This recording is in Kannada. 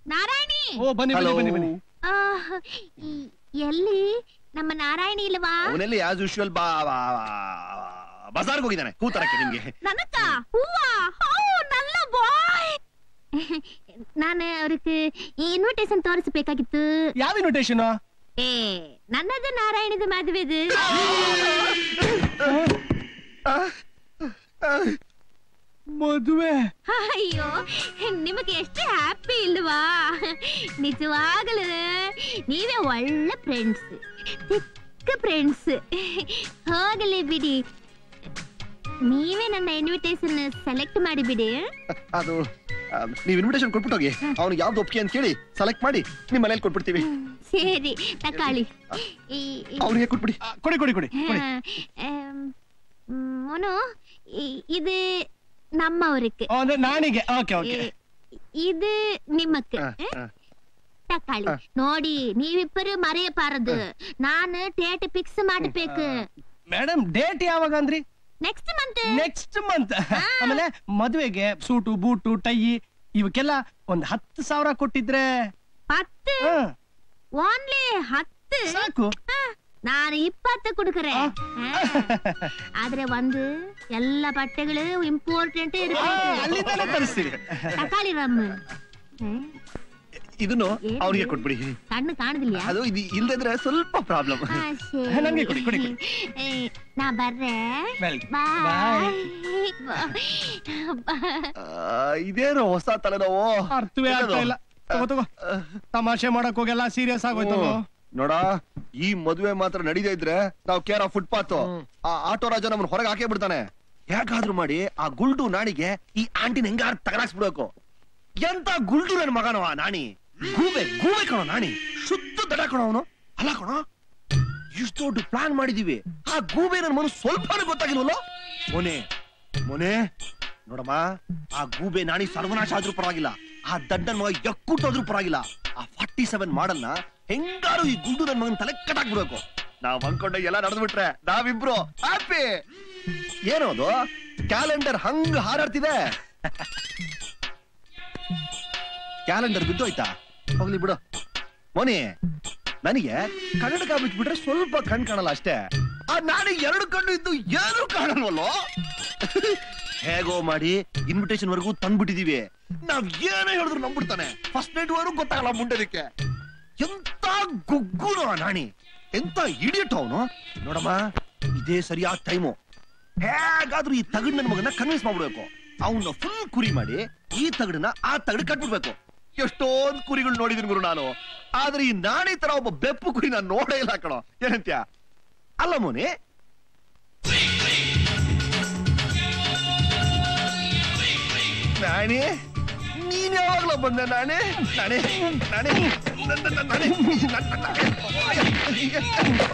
ನಾರಾಯಣಿ ಓ ಬನ್ನಿ ಬನ್ನಿ ಬನ್ನಿ ಬನ್ನಿ ಆಹ್, ಈ- ಎಲ್ಲಿ ನಮ್ಮ ನಾರಾಯಣಿ ಇಲ್ವಾ ಅವನಲ್ಲಿ ಆಸ್ ಯೂಶುವಲ್ ಬಾ ಬಜಾರ್ಗೆ ಹೋಗಿದ್ದಾನೆ ಕೂತರಕ್ಕೆ ನಿಮ್ಗೆ ನನಕ್ಕ ಹೂವಾ ಹೋ ನಲ್ಲ ಬಾಯ್ ನಾನು ಅವ್ರಿಗೆ ಇನ್ವಿಟೇಷನ್ ತೋರಿಸಬೇಕಾಗಿತ್ತು ಯಾವ ಇನ್ವಿಟೇಷನ್ ಏ ನನ್ನದು ನಾರಾಯಣದ ಮದುವೆದು ಮದುವೆ ಅಯ್ಯೋ ನಿಮಗೆ ಎಷ್ಟು ಹ್ಯಾಪಿ ಇಲ್ವಾ ನಿಜವಾಗಲೂ ನೀವೇ ಒಳ್ಳೆ ಫ್ರೆಂಡ್ಸ್ ಚಿಕ್ಕ ಫ್ರೆಂಡ್ಸ್ ಹೋಗಲಿ ಬಿಡಿ ನೀವೇ ನನ್ನ ಇನ್ವಿಟೇಷನ್ ಸೆಲೆಕ್ಟ್ ಮಾಡಿ ಬಿಡಿ ಅದು ಆ, ನೀವ್ ಇನ್ವಿಟೇಷನ್ ಕೊಟ್ಬಿಟ್ಟು ಹೋಗಿ ಅವ್ನಿಗೆ ಯಾವ್ದು ಒಪ್ಪಿಗೆ ಅಂತ ಕೇಳಿ ಸೆಲೆಕ್ಟ್ ಮಾಡಿ ನಿಮ್ ಮನೇಲಿ ಕೊಟ್ಬಿಡ್ತೀವಿ ಸರಿ ತಕಾಳಿ ಈ- ಈ- ಅವ್ನಿಗೆ ಕೊಟ್ಬಿಡಿ ಆ, ಕೊಡಿ ಕೊಡಿ ಕೊಡಿ ಕೊಡಿ ಆ, ಆಮ್, ಮೋನು ಈ- ಇದು ನಮ್ಮವ್ರಿಗೆ ಓ, ಅಂದ್ರೆ ನಾಣಿಗೆ ಓಕೆ ಓಕೆ ಈ- ಇದು ನಿಮ್ಮಕ್ಕೆ ಆ, ಆ. ತಕಾಳಿ ಆ. ನೋಡಿ ನೀವಿಬ್ಬರು ಮರೆಯಬಾರದು ನಾನು ಡೇಟ್ ಫಿಕ್ಸ್ ಮಾಡ್ಬೇಕು ಮೇಡಮ್ ಡೇಟ್ ಯಾವಾಗ ಅಂದ್ರಿ ನೆಕ್ಸ್ಟ್ ಮಂತ್ ನೆಕ್ಸ್ಟ್ ಮಂತ್ ಆಮೇಲೆ ಮದುವೆಗೆ ಸೂಟು ಬೂಟು ಟೈ ಇವಕ್ಕೆಲ್ಲ ಒಂದ್ ಹತ್ತು ಸಾವಿರ ಕೊಟ್ಟಿದ್ರೆ ಹತ್ತು ಹ, ಓನ್ಲಿ ಹತ್ತು ಸಾಕು ಆ, ನಾನು ಇಪ್ಪತ್ತು ಕುಡುಕರೆ ಆ. ಆದ್ರೆ ಒಂದು ಎಲ್ಲ ಬಟ್ಟೆಗಳು ಇಂಪಾರ್ಟೆಂಟ್ ಆ, ಇರಬೇಕು ಅಲ್ಲಿಂದಲೇ ತರಿಸ್ತೀವಿ ತಕಾಳಿ ರಮ್ಮ ಹ್ಮ್? ಇದನ್ನು ಏನು? ಅವ್ರಿಗೆ ಕೊಟ್ಬಿಡಿ ಕಣ್ಣು ಕಾಣದಿಲ್ಲ ಅದು ಇದು ಇಲ್ದಿದ್ರೆ ಸ್ವಲ್ಪ ಪ್ರಾಬ್ಲಮ್ ನನ್ಗೆ ಕೊಡಿ, ಕೊಡಿ, ಕೊಡಿ. ನಾ ಬರ್ರೆ Welcome. ಬಾಯ್ ಇದೇನು ಹೊಸ ತಲೆನೋವು ಅರ್ಥವೇ ಆಗ್ತಾ ಇಲ್ಲ ತಗೋ ತಗೋ ತಮಾಷೆ ಮಾಡಕ್ ಹೋಗೆಲ್ಲ ಸೀರಿಯಸ್ ಆಗೋಯ್ತಲ್ಲ ಹ್ಮ್. ನೋಡ ಈ ಮದುವೆ ಮಾತ್ರ ನಡೀದೇ ಇದ್ರೆ ನಾವು ಕೇರ ಫುಟ್ಪಾತ್ ಆ ಆಟೋ ರಾಜ ನಮ್ಮನ್ನ ಹೊರಗೆ ಹಾಕೇ ಬಿಡ್ತಾನೆ ಹೇಗಾದ್ರೂ ಮಾಡಿ ಆ ಗುಲ್ಡು ನಾಣಿಗೆ ಈ ಆಂಟಿನ ಹೆಂಗಾರ ತಗಲಾಕ್ಸ್ಬಿಡ್ಬೇಕು ಎಂತ ಗುಲ್ಡು ನನ್ ಮಗನವ ನಾಣಿ ಗೂಬೆ ಗೂಬೆ ಕಣೋ ನಾಣಿ ಶುದ್ಧ ದಡ ಕಣೋ ಅವನು ಅಲ್ಲ ಕಣೋ ಇಷ್ಟು ದೊಡ್ಡ ಪ್ಲಾನ್ ಮಾಡಿದೀವಿ ಆ ಗೂಬೆ ನನ್ ಮನು ಸ್ವಲ್ಪನೂ ಗೊತ್ತಾಗಿಲ್ವಲ್ಲ ಮೊನೆ ಮೊನೆ ನೋಡಮ್ಮ ಆ ಗೂಬೆ ನಾಣಿ ಸರ್ವನಾಶ ಆದ್ರೂ ಪರವಾಗಿಲ್ಲ ಆ ದಡ್ಡನ್ ಮಗ ಎಕ್ಕುಟ್ಟೋದ್ರೂ ಪರವಾಗಿಲ್ಲ ಆ ಫಾರ್ಟಿ ಸೆವೆನ್ ಮಾಡಲ್ನ ಹೆಂಗಾರು ಈ ಗುಂಡು ನನ್ ಮಗನ್ ತಲೆ ಕಟ್ಟಾಕ್ಬಿಡ್ಬೇಕು ನಾವ್ ಅನ್ಕೊಂಡ ಎಲ್ಲ ನಡೆದ್ಬಿಟ್ರೆ ನಾವಿಬ್ರು ಹ್ಯಾಪಿ ಏನೋ ಅದು ಕ್ಯಾಲೆಂಡರ್ ಹಂಗ್ ಹಾರಾಡ್ತಿದೆ ಕ್ಯಾಲೆಂಡರ್ ಬಿದ್ದೋಯ್ತಾ ಹೋಗ್ಲಿ ಬಿಡು ಮೋನಿ ನನಗೆ ಕನ್ನಡಕ ಬಿಟ್ಬಿಟ್ರೆ ಸ್ವಲ್ಪ ಕಣ್ ಕಾಣಲ್ಲ ಅಷ್ಟೇ ಆ ನಾಡಿಗೆ ಎರಡು ಕಣ್ಣು ಇದ್ದು ಏನು ಕಾಣಲ್ವಲ್ಲೋ ಹೇಗೋ ಮಾಡಿ ಇನ್ವಿಟೇಷನ್ ವರೆಗೂ ತಂದ್ಬಿಟ್ಟಿದೀವಿ ನಾವ್ ಏನೇ ಹೇಳಿದ್ರು ನಂಬಿಡ್ತಾನೆ ಫಸ್ಟ್ ನೈಟ್ ವರೆಗೂ ಗೊತ್ತಾಗಲ್ಲ ಮುಂಡೆದಕ್ಕೆ ಎಂತ ಗುಗ್ಗುರು ಆ ನಾಣಿ ಎಂತ ಇಡಿಯಟ್ ಅವನು ನೋಡಮ್ಮ ಇದೇ ಸರಿಯಾದ ಟೈಮು ಹೇಗಾದ್ರೂ ಈ ತಗಡ್ ನನ್ನ ಮಗನ ಕನ್ವಿನ್ಸ್ ಮಾಡ್ಬಿಡ್ಬೇಕು ಅವನ್ನ ಫುಲ್ ಕುರಿ ಮಾಡಿ ಈ ತಗಡನ್ನ ಆ ತಗಡ್ ಕಟ್ಬಿಡ್ಬೇಕು ಎಷ್ಟೊಂದ್ ಕುರಿಗಳು ನೋಡಿದೀನಿ ಗುರು ನಾನು ಆದ್ರೆ ಈ ನಾಣಿ ತರ ಒಬ್ಬ ಬೆಪ್ಪು ಕುರಿ ನಾನು ನೋಡೇ ಇಲ್ಲ ಕಣೋ ಏನಂತ್ಯ ಅಲ್ಲ ಮೋನಿ ನಾಣಿ ನೀನ್ ಯಾವಾಗ್ಲೋ ಬಂದೆ ನಾಣಿ ನಾಣಿ ನಾಣಿ ನನ್ನ- ನನ್ನ- ನಾಣಿ ನನ್ನ- ನನ್ನ-